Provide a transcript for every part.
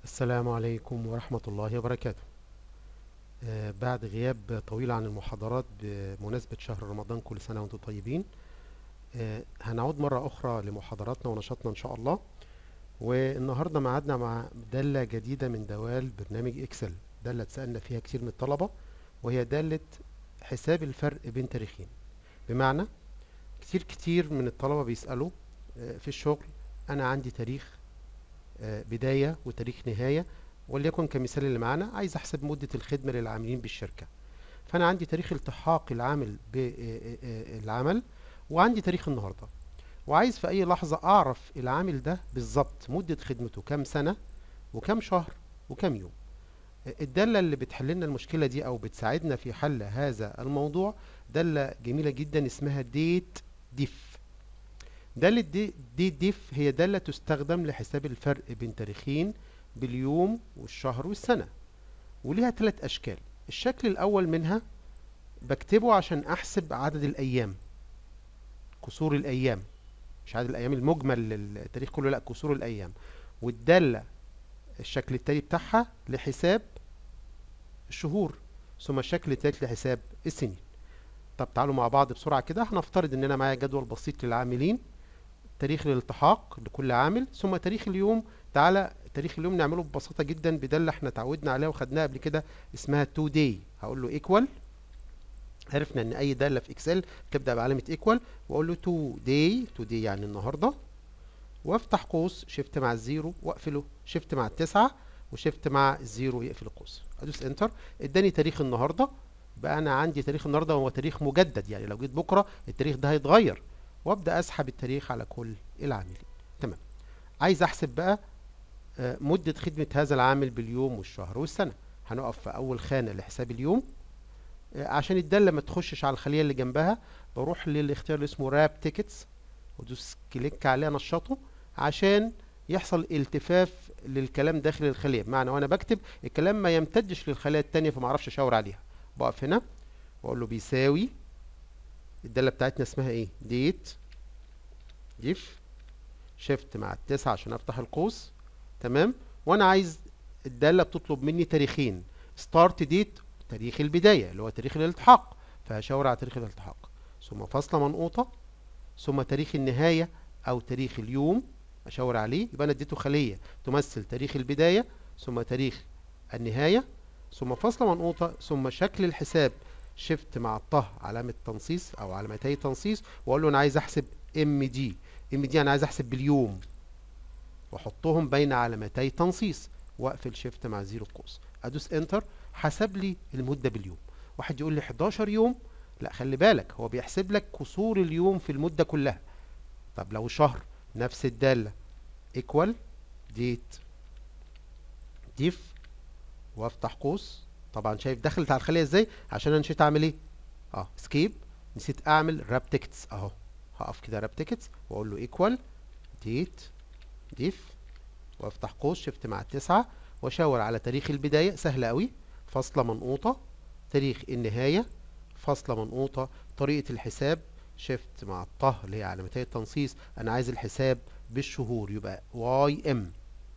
السلام عليكم ورحمة الله وبركاته آه، بعد غياب طويل عن المحاضرات بمناسبة شهر رمضان كل سنة وانتم طيبين آه، هنعود مرة أخرى لمحاضراتنا ونشاطنا إن شاء الله والنهاردة معادنا مع دالة جديدة من دوال برنامج إكسل دالة اتسألنا فيها كتير من الطلبة وهي دالة حساب الفرق بين تاريخين بمعنى كتير كتير من الطلبة بيسألوا آه، في الشغل أنا عندي تاريخ آه، بداية وتاريخ نهاية وليكن كمثال اللي معانا عايز احسب مدة الخدمة للعاملين بالشركة فانا عندي تاريخ التحاق العامل بالعمل وعندي تاريخ النهاردة وعايز في اي لحظة اعرف العامل ده بالظبط مدة خدمته كام سنة وكام شهر وكام يوم آه، الدالة اللي بتحل لنا المشكلة دي او بتساعدنا في حل هذا الموضوع دالة جميلة جدا اسمها ديت ديف دالة دي, دي ديف هي دالة تستخدم لحساب الفرق بين تاريخين باليوم والشهر والسنة وليها ثلاث أشكال الشكل الأول منها بكتبه عشان أحسب عدد الأيام كسور الأيام مش عدد الأيام المجمل للتاريخ كله لأ كسور الأيام والدالة الشكل التالي بتاعها لحساب الشهور ثم الشكل التالت لحساب السنين طب تعالوا مع بعض بسرعة كده هنفترض ان انا معايا جدول بسيط للعاملين تاريخ الالتحاق لكل عامل ثم تاريخ اليوم تعالى تاريخ اليوم نعمله ببساطة جدا بدالة احنا اتعودنا عليها وخدناها قبل كده اسمها تو داي هقول له ايكوال عرفنا ان اي دالة في اكسل تبدأ بعلامة ايكوال واقول له تو داي تو داي يعني النهاردة وافتح قوس شيفت مع الزيرو واقفله شيفت مع التسعة وشيفت مع الزيرو يقفل القوس ادوس انتر اداني تاريخ النهارده بقى انا عندي تاريخ النهارده وهو تاريخ مجدد يعني لو جيت بكره التاريخ ده هيتغير وابدا اسحب التاريخ على كل العاملين تمام عايز احسب بقى آه، مدة خدمة هذا العامل باليوم والشهر والسنة هنقف في أول خانة لحساب اليوم آه، عشان الدالة ما تخشش على الخلية اللي جنبها بروح للاختيار اللي اسمه راب تيكتس وادوس كليك عليه انشطه عشان يحصل التفاف للكلام داخل الخلية بمعنى وانا بكتب الكلام ما يمتدش للخلية التانية فما اعرفش اشاور عليها بقف هنا واقول له بيساوي الدالة بتاعتنا اسمها ايه ديت ديف شيفت مع التسعة عشان افتح القوس تمام وانا عايز الدالة بتطلب مني تاريخين ستارت ديت تاريخ البداية اللي هو تاريخ الالتحاق فهشاور على تاريخ الالتحاق ثم فاصلة منقوطة ثم تاريخ النهاية او تاريخ اليوم اشاور عليه يبقى انا اديته خلية تمثل تاريخ البداية ثم تاريخ النهاية ثم فاصلة منقوطة ثم شكل الحساب شيفت مع الطه علامة تنصيص او علامتي تنصيص واقول له انا عايز احسب ام دي ام دي انا عايز احسب باليوم واحطهم بين علامتي تنصيص واقفل شيفت مع زيرو قوس ادوس انتر حسب لي المدة باليوم واحد يقول لي 11 يوم لا خلي بالك هو بيحسب لك كسور اليوم في المدة كلها طب لو شهر نفس الدالة equal date diff وافتح قوس طبعا شايف دخلت على الخلية ازاي عشان انا نسيت اعمل ايه اه سكيب نسيت اعمل راب تيكتس اهو هقف كده راب تيكتس واقول له equal date diff وافتح قوس شيفت مع التسعة واشاور على تاريخ البداية سهلة قوي فاصلة منقوطة تاريخ النهاية فاصلة منقوطة طريقة الحساب شيفت مع الطه اللي هي علامتي التنصيص انا عايز الحساب بالشهور يبقى واي ام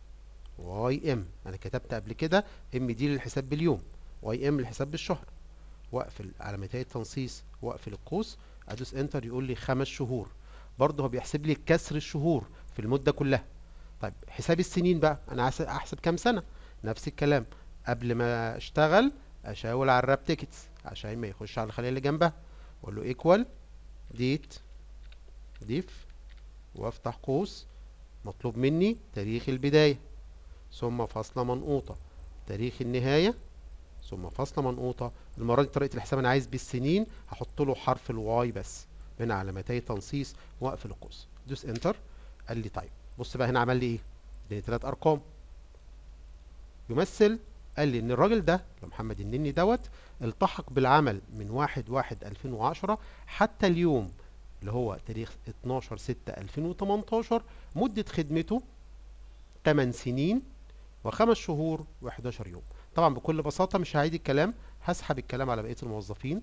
واي ام انا كتبت قبل كده ام دي للحساب باليوم واي ام للحساب بالشهر واقفل علامتي التنصيص واقفل القوس ادوس انتر يقول لي خمس شهور برضه هو بيحسب لي كسر الشهور في المدة كلها طيب حساب السنين بقى انا عايز احسب كام سنة نفس الكلام قبل ما اشتغل اشاور على الراب تيكتس عشان ما يخش على الخلية اللي جنبها واقول له ايكوال ديت ديف وافتح قوس مطلوب مني تاريخ البداية ثم فاصلة منقوطة تاريخ النهاية ثم فاصلة منقوطة المرة دي طريقة الحساب انا عايز بالسنين هحط له حرف الواي بس من علامتي تنصيص واقفل القوس دوس انتر قال لي طيب بص بقى هنا عمل لي ايه اداني ثلاث ارقام يمثل قال لي ان الراجل ده اللي محمد النني دوت التحق بالعمل من واحد واحد 2010 حتى اليوم اللي هو تاريخ 12 6 2018 مدة خدمته 8 سنين وخمس شهور و11 يوم طبعا بكل بساطة مش هعيد الكلام هسحب الكلام على بقية الموظفين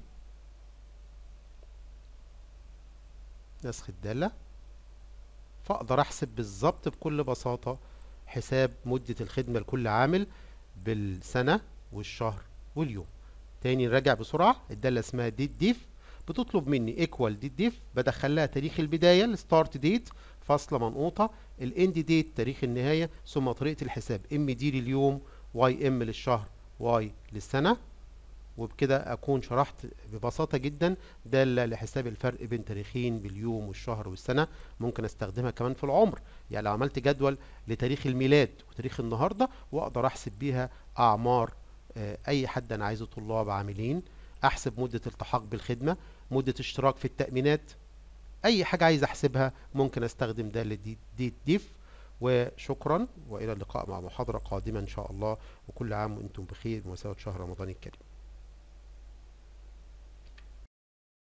نسخ الدالة فاقدر احسب بالظبط بكل بساطة حساب مدة الخدمة لكل عامل بالسنة والشهر واليوم تاني نراجع بسرعة الدالة اسمها ديت ديف بتطلب مني ايكوال ديت ديف بدخل لها تاريخ البداية الستارت ديت فاصلة منقوطة الاند ديت تاريخ النهاية ثم طريقة الحساب ام دي لليوم واي ام للشهر واي للسنة وبكده اكون شرحت ببساطة جدا دالة لحساب الفرق بين تاريخين باليوم والشهر والسنة ممكن استخدمها كمان في العمر يعني لو عملت جدول لتاريخ الميلاد وتاريخ النهاردة واقدر احسب بيها اعمار آه، اي حد انا عايزه طلاب عاملين احسب مدة التحاق بالخدمة مدة اشتراك في التأمينات اي حاجة عايز احسبها ممكن استخدم دالة دي, دي ديف وشكرا والى اللقاء مع محاضرة قادمة ان شاء الله وكل عام وانتم بخير بمناسبة شهر رمضان الكريم